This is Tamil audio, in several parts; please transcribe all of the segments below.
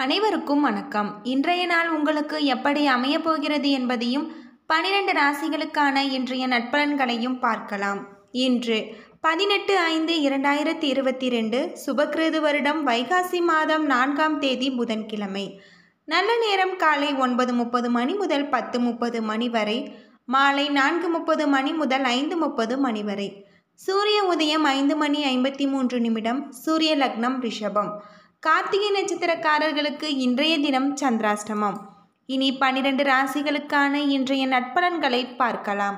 அனைவருக்கும் வணக்கம் இன்றைய நாள் உங்களுக்கு எப்படி அமையப் போகிறது என்பதையும் பனிரெண்டு ராசிகளுக்கான இன்றைய நட்பலன்களையும் பார்க்கலாம் இன்று பதினெட்டு ஐந்து இரண்டாயிரத்தி இருபத்தி ரெண்டு சுபக்கிருது வருடம் வைகாசி மாதம் நான்காம் தேதி புதன்கிழமை நல்ல நேரம் காலை ஒன்பது முப்பது மணி முதல் பத்து முப்பது மணி வரை மாலை நான்கு முப்பது மணி முதல் ஐந்து முப்பது மணி வரை சூரிய உதயம் ஐந்து மணி ஐம்பத்தி மூன்று நிமிடம் சூரிய லக்னம் ரிஷபம் கார்த்திகை நட்சத்திரக்காரர்களுக்கு இன்றைய தினம் சந்திராஷ்டமம் இனி பனிரெண்டு ராசிகளுக்கான இன்றைய நட்பலன்களை பார்க்கலாம்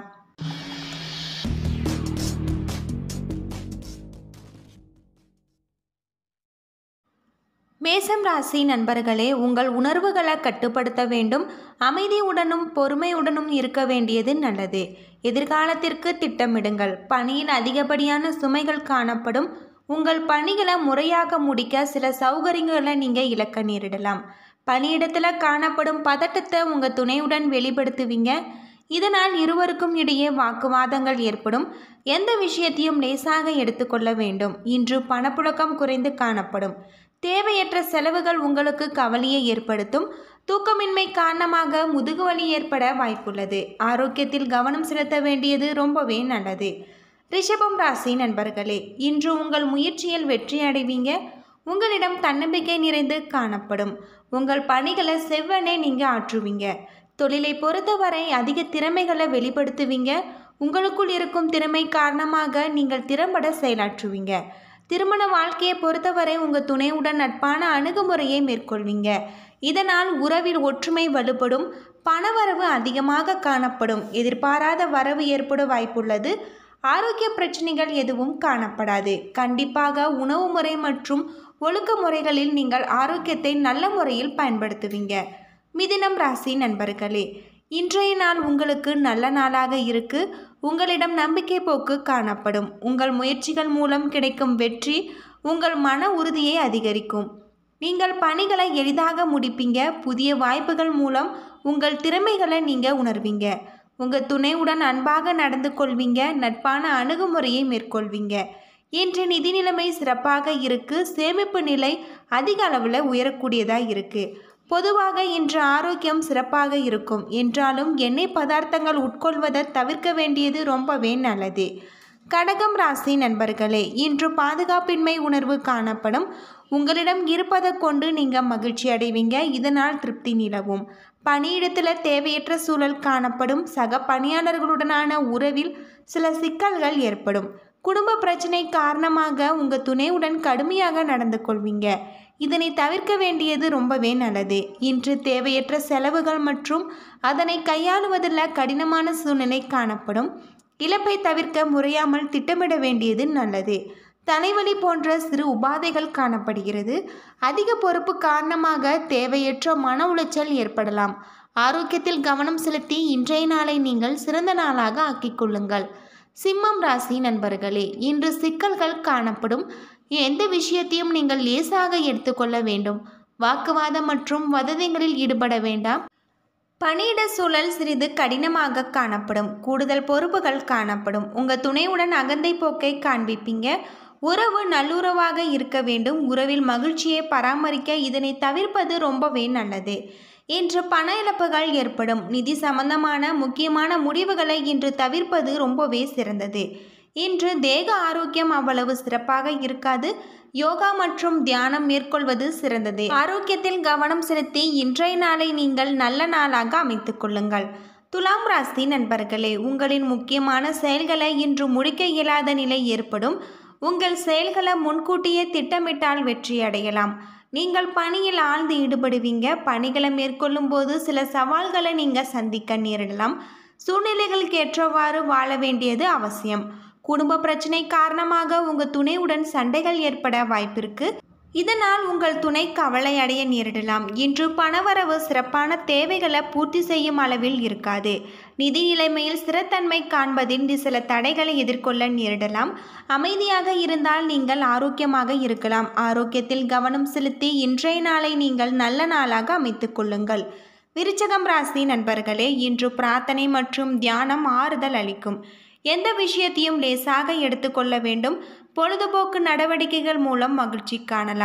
மேசம் ராசி நண்பர்களே உங்கள் உணர்வுகளை கட்டுப்படுத்த வேண்டும் அமைதியுடனும் பொறுமையுடனும் இருக்க வேண்டியது நல்லது எதிர்காலத்திற்கு திட்டமிடுங்கள் பணியில் அதிகப்படியான சுமைகள் காணப்படும் உங்கள் பணிகளை முறையாக முடிக்க சில சௌகரியங்களை நீங்கள் இழக்க நேரிடலாம் பணியிடத்தில் காணப்படும் பதட்டத்தை உங்கள் துணையுடன் வெளிப்படுத்துவீங்க இதனால் இருவருக்கும் இடையே வாக்குவாதங்கள் ஏற்படும் எந்த விஷயத்தையும் லேசாக எடுத்துக்கொள்ள வேண்டும் இன்று பணப்புழக்கம் குறைந்து காணப்படும் தேவையற்ற செலவுகள் உங்களுக்கு கவலையை ஏற்படுத்தும் தூக்கமின்மை காரணமாக முதுகுவலி ஏற்பட வாய்ப்புள்ளது ஆரோக்கியத்தில் கவனம் செலுத்த வேண்டியது ரொம்பவே நல்லது ரிஷபம் ராசி நண்பர்களே இன்று உங்கள் முயற்சியில் வெற்றி அடைவீங்க உங்களிடம் தன்னம்பிக்கை நிறைந்து காணப்படும் உங்கள் பணிகளை செவ்வனே நீங்கள் ஆற்றுவீங்க தொழிலை பொறுத்தவரை அதிக திறமைகளை வெளிப்படுத்துவீங்க உங்களுக்குள் இருக்கும் திறமை காரணமாக நீங்கள் திறம்பட செயலாற்றுவீங்க திருமண வாழ்க்கையை பொறுத்தவரை உங்கள் துணையுடன் நட்பான அணுகுமுறையை மேற்கொள்வீங்க இதனால் உறவில் ஒற்றுமை வலுப்படும் பணவரவு அதிகமாக காணப்படும் எதிர்பாராத வரவு ஏற்பட வாய்ப்புள்ளது ஆரோக்கிய பிரச்சனைகள் எதுவும் காணப்படாது கண்டிப்பாக உணவு முறை மற்றும் ஒழுக்க முறைகளில் நீங்கள் ஆரோக்கியத்தை நல்ல முறையில் பயன்படுத்துவீங்க மிதினம் ராசி நண்பர்களே இன்றைய நாள் உங்களுக்கு நல்ல நாளாக இருக்கு உங்களிடம் நம்பிக்கை போக்கு காணப்படும் உங்கள் முயற்சிகள் மூலம் கிடைக்கும் வெற்றி உங்கள் மன உறுதியை அதிகரிக்கும் நீங்கள் பணிகளை எளிதாக முடிப்பீங்க புதிய வாய்ப்புகள் மூலம் உங்கள் திறமைகளை நீங்கள் உணர்வீங்க உங்கள் துணையுடன் அன்பாக நடந்து கொள்வீங்க நட்பான அணுகுமுறையை மேற்கொள்வீங்க இன்று நிதி நிலைமை சிறப்பாக இருக்கு சேமிப்பு நிலை அதிக அளவில் உயரக்கூடியதாக இருக்கு பொதுவாக இன்று ஆரோக்கியம் சிறப்பாக இருக்கும் என்றாலும் எண்ணெய் பதார்த்தங்கள் உட்கொள்வதை தவிர்க்க வேண்டியது ரொம்பவே நல்லது கடகம் ராசி நண்பர்களே இன்று பாதுகாப்பின்மை உணர்வு காணப்படும் உங்களிடம் இருப்பதை கொண்டு நீங்கள் மகிழ்ச்சி அடைவீங்க இதனால் திருப்தி நிலவும் பணியிடத்தில் தேவையற்ற சூழல் காணப்படும் சக பணியாளர்களுடனான உறவில் சில சிக்கல்கள் ஏற்படும் குடும்ப பிரச்சனை காரணமாக உங்கள் துணையுடன் கடுமையாக நடந்து கொள்வீங்க இதனை தவிர்க்க வேண்டியது ரொம்பவே நல்லது இன்று தேவையற்ற செலவுகள் மற்றும் அதனை கையாளுவதில் கடினமான சூழ்நிலை காணப்படும் இழப்பை தவிர்க்க முறையாமல் திட்டமிட வேண்டியது நல்லது தலைவலி போன்ற சிறு உபாதைகள் காணப்படுகிறது அதிக பொறுப்பு காரணமாக தேவையற்ற மன உளைச்சல் ஏற்படலாம் ஆரோக்கியத்தில் கவனம் செலுத்தி இன்றைய நாளை நீங்கள் சிறந்த நாளாக ஆக்கிக் கொள்ளுங்கள் சிம்மம் ராசி நண்பர்களே இன்று சிக்கல்கள் காணப்படும் எந்த விஷயத்தையும் நீங்கள் லேசாக எடுத்துக்கொள்ள வேண்டும் வாக்குவாதம் மற்றும் வதந்திகளில் ஈடுபட வேண்டாம் பணியிட சூழல் சிறிது கடினமாக காணப்படும் கூடுதல் பொறுப்புகள் காணப்படும் உங்கள் துணையுடன் அகந்தை போக்கை காண்பிப்பீங்க உறவு நல்லுறவாக இருக்க வேண்டும் உறவில் மகிழ்ச்சியை பராமரிக்க இதனை தவிர்ப்பது ரொம்பவே நல்லது இன்று பண இழப்புகள் ஏற்படும் நிதி சம்பந்தமான முக்கியமான முடிவுகளை இன்று தவிர்ப்பது ரொம்பவே சிறந்தது இன்று தேக ஆரோக்கியம் அவ்வளவு சிறப்பாக இருக்காது யோகா மற்றும் தியானம் மேற்கொள்வது சிறந்தது ஆரோக்கியத்தில் கவனம் செலுத்தி இன்றைய நாளை நீங்கள் நல்ல நாளாக அமைத்துக் கொள்ளுங்கள் துலாம் ராசி நண்பர்களே உங்களின் முக்கியமான செயல்களை இன்று முடிக்க இயலாத நிலை ஏற்படும் உங்கள் செயல்களை முன்கூட்டியே திட்டமிட்டால் வெற்றி அடையலாம் நீங்கள் பணியில் ஆழ்ந்து ஈடுபடுவீங்க பணிகளை மேற்கொள்ளும் போது சில சவால்களை நீங்கள் சந்திக்க நேரிடலாம் சூழ்நிலைகளுக்கு ஏற்றவாறு வாழ வேண்டியது அவசியம் குடும்ப பிரச்சனை காரணமாக உங்கள் துணையுடன் சண்டைகள் ஏற்பட வாய்ப்பிருக்கு இதனால் உங்கள் துணை கவலை அடைய நேரிடலாம் இன்று பணவரவு சிறப்பான தேவைகளை பூர்த்தி செய்யும் அளவில் இருக்காது நிதி நிலைமையில் ஸ்திரத்தன்மை காண்பதில் சில தடைகளை எதிர்கொள்ள நேரிடலாம் அமைதியாக இருந்தால் நீங்கள் ஆரோக்கியமாக இருக்கலாம் ஆரோக்கியத்தில் கவனம் செலுத்தி இன்றைய நாளை நீங்கள் நல்ல நாளாக அமைத்துக் கொள்ளுங்கள் விருச்சகம் ராசி நண்பர்களே இன்று பிரார்த்தனை மற்றும் தியானம் ஆறுதல் அளிக்கும் எந்த விஷயத்தையும் லேசாக எடுத்துக்கொள்ள வேண்டும் பொழுதுபோக்கு நடவடிக்கைகள் மூலம் மகிழ்ச்சி காணலாம்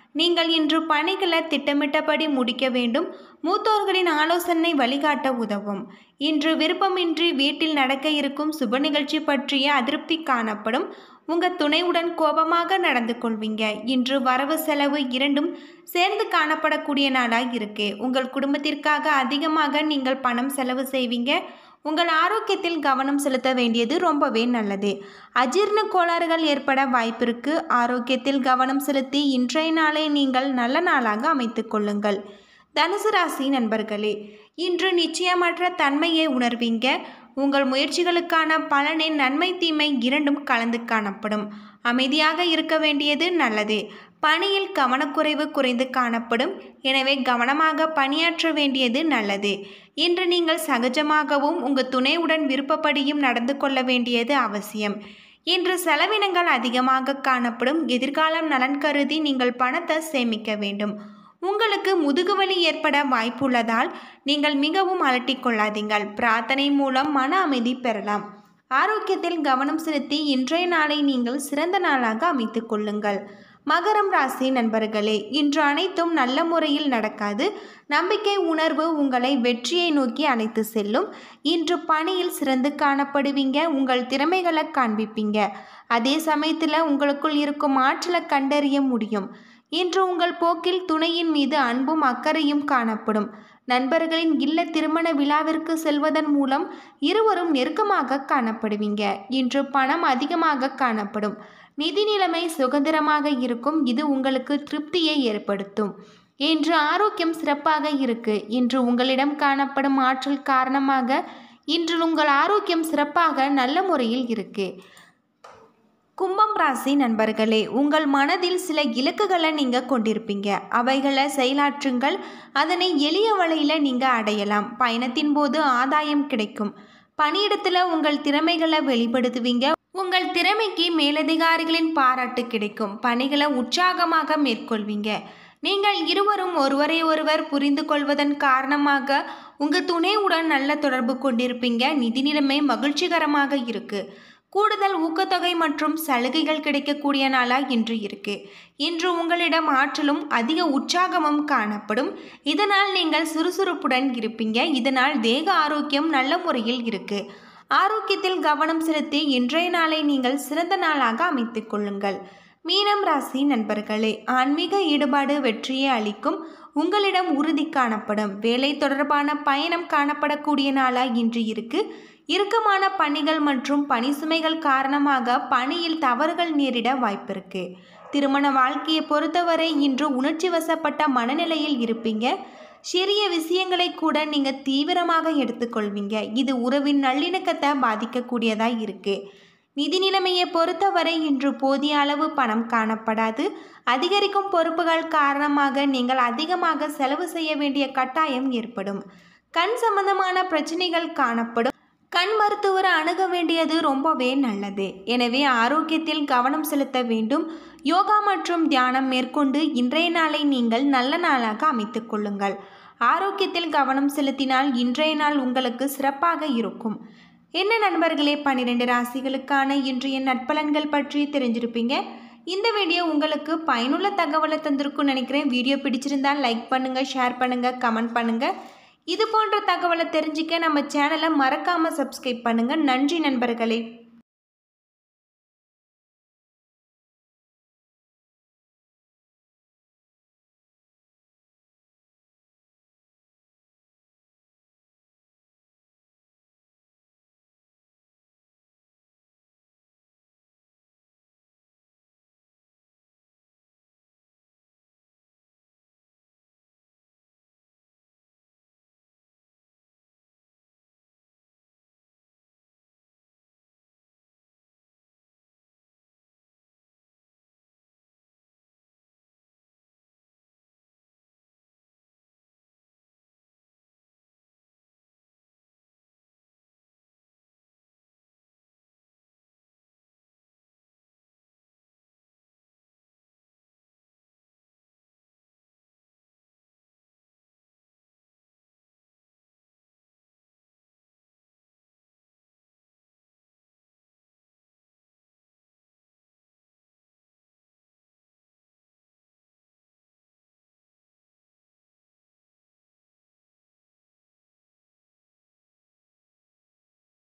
நீங்கள் இன்று பணிகளை திட்டமிட்டபடி முடிக்க வேண்டும் மூத்தோர்களின் ஆலோசனை வழிகாட்ட உதவும் இன்று விருப்பமின்றி வீட்டில் நடக்க இருக்கும் சுப நிகழ்ச்சி பற்றிய அதிருப்தி காணப்படும் உங்கள் துணையுடன் கோபமாக நடந்து கொள்வீங்க இன்று வரவு செலவு இரண்டும் சேர்ந்து காணப்படக்கூடிய நாளாக இருக்கு உங்கள் குடும்பத்திற்காக அதிகமாக நீங்கள் பணம் செலவு செய்வீங்க உங்கள் ஆரோக்கியத்தில் கவனம் செலுத்த வேண்டியது ரொம்பவே நல்லது அஜீர்ண கோளாறுகள் ஏற்பட வாய்ப்பிருக்கு ஆரோக்கியத்தில் கவனம் செலுத்தி இன்றைய நாளை நீங்கள் நல்ல நாளாக அமைத்துக் கொள்ளுங்கள் தனுசு ராசி நண்பர்களே இன்று நிச்சயமற்ற தன்மையை உணர்வீங்க உங்கள் முயற்சிகளுக்கான பலனின் நன்மை தீமை இரண்டும் கலந்து காணப்படும் அமைதியாக இருக்க வேண்டியது நல்லது பணியில் கவனக்குறைவு குறைந்து காணப்படும் எனவே கவனமாக பணியாற்ற வேண்டியது நல்லது இன்று நீங்கள் சகஜமாகவும் உங்கள் துணையுடன் விருப்பப்படியும் நடந்து கொள்ள வேண்டியது அவசியம் இன்று செலவினங்கள் அதிகமாக காணப்படும் எதிர்காலம் நலன் கருதி நீங்கள் பணத்தை சேமிக்க வேண்டும் உங்களுக்கு முதுகுவலி ஏற்பட வாய்ப்புள்ளதால் நீங்கள் மிகவும் அலட்டிக் கொள்ளாதீங்கள் பிரார்த்தனை மூலம் மன அமைதி பெறலாம் ஆரோக்கியத்தில் கவனம் செலுத்தி இன்றைய நாளை நீங்கள் சிறந்த நாளாக அமைத்துக் கொள்ளுங்கள் மகரம் ராசி நண்பர்களே இன்று அனைத்தும் நல்ல முறையில் நடக்காது நம்பிக்கை உணர்வு உங்களை வெற்றியை நோக்கி அழைத்து செல்லும் இன்று பணியில் சிறந்து காணப்படுவீங்க உங்கள் திறமைகளை காண்பிப்பீங்க அதே சமயத்தில் உங்களுக்குள் இருக்கும் ஆற்றலை கண்டறிய முடியும் இன்று உங்கள் போக்கில் துணையின் மீது அன்பும் அக்கறையும் காணப்படும் நண்பர்களின் இல்ல திருமண விழாவிற்கு செல்வதன் மூலம் இருவரும் நெருக்கமாக காணப்படுவீங்க இன்று பணம் அதிகமாக காணப்படும் நிதி நிலைமை சுதந்திரமாக இருக்கும் இது உங்களுக்கு திருப்தியை ஏற்படுத்தும் இன்று ஆரோக்கியம் சிறப்பாக இருக்கு இன்று உங்களிடம் காணப்படும் ஆற்றல் காரணமாக இன்று உங்கள் ஆரோக்கியம் சிறப்பாக நல்ல முறையில் இருக்கு கும்பம் ராசி நண்பர்களே உங்கள் மனதில் சில இலக்குகளை நீங்கள் கொண்டிருப்பீங்க அவைகளை செயலாற்றுங்கள் அதனை எளிய வழியில் நீங்கள் அடையலாம் பயணத்தின் போது ஆதாயம் கிடைக்கும் பணியிடத்தில் உங்கள் திறமைகளை வெளிப்படுத்துவீங்க உங்கள் திறமைக்கு மேலதிகாரிகளின் பாராட்டு கிடைக்கும் பணிகளை உற்சாகமாக மேற்கொள்வீங்க நீங்கள் இருவரும் ஒருவரை ஒருவர் புரிந்து கொள்வதன் காரணமாக உங்கள் துணையுடன் நல்ல தொடர்பு கொண்டிருப்பீங்க நிதி நிலைமை மகிழ்ச்சிகரமாக இருக்கு கூடுதல் ஊக்கத்தொகை மற்றும் சலுகைகள் கிடைக்கக்கூடிய நாளாக இன்று இருக்கு இன்று உங்களிடம் ஆற்றலும் அதிக உற்சாகமும் காணப்படும் இதனால் நீங்கள் சுறுசுறுப்புடன் இருப்பீங்க இதனால் தேக ஆரோக்கியம் நல்ல முறையில் இருக்கு ஆரோக்கியத்தில் கவனம் செலுத்தி இன்றைய நாளை நீங்கள் சிறந்த நாளாக அமைத்துக் கொள்ளுங்கள் மீனம் ராசி நண்பர்களே ஆன்மீக ஈடுபாடு வெற்றியை அளிக்கும் உங்களிடம் உறுதி காணப்படும் வேலை தொடர்பான பயணம் காணப்படக்கூடிய நாளாக இன்று இருக்கு இறுக்கமான பணிகள் மற்றும் பணி சுமைகள் காரணமாக பணியில் தவறுகள் நேரிட வாய்ப்பிருக்கு திருமண வாழ்க்கையை பொறுத்தவரை இன்று உணர்ச்சி வசப்பட்ட மனநிலையில் இருப்பீங்க சிறிய விஷயங்களை கூட நீங்கள் தீவிரமாக எடுத்துக்கொள்வீங்க இது உறவின் நல்லிணக்கத்தை பாதிக்கக்கூடியதாக இருக்கு நிதி நிலைமையை பொறுத்தவரை இன்று போதிய அளவு பணம் காணப்படாது அதிகரிக்கும் பொறுப்புகள் காரணமாக நீங்கள் அதிகமாக செலவு செய்ய வேண்டிய கட்டாயம் ஏற்படும் கண் சம்பந்தமான பிரச்சனைகள் காணப்படும் கண் மருத்துவரை அணுக வேண்டியது ரொம்பவே நல்லது எனவே ஆரோக்கியத்தில் கவனம் செலுத்த வேண்டும் யோகா மற்றும் தியானம் மேற்கொண்டு இன்றைய நாளை நீங்கள் நல்ல நாளாக அமைத்துக் கொள்ளுங்கள் ஆரோக்கியத்தில் கவனம் செலுத்தினால் இன்றைய நாள் உங்களுக்கு சிறப்பாக இருக்கும் என்ன நண்பர்களே பன்னிரெண்டு ராசிகளுக்கான இன்றைய நட்பலன்கள் பற்றி தெரிஞ்சிருப்பீங்க இந்த வீடியோ உங்களுக்கு பயனுள்ள தகவலை தந்திருக்கும்னு நினைக்கிறேன் வீடியோ பிடிச்சிருந்தால் லைக் பண்ணுங்கள் ஷேர் பண்ணுங்கள் கமெண்ட் பண்ணுங்கள் இது போன்ற தகவலை தெரிஞ்சிக்க நம்ம சேனலை மறக்காமல் சப்ஸ்கிரைப் பண்ணுங்கள் நன்றி நண்பர்களே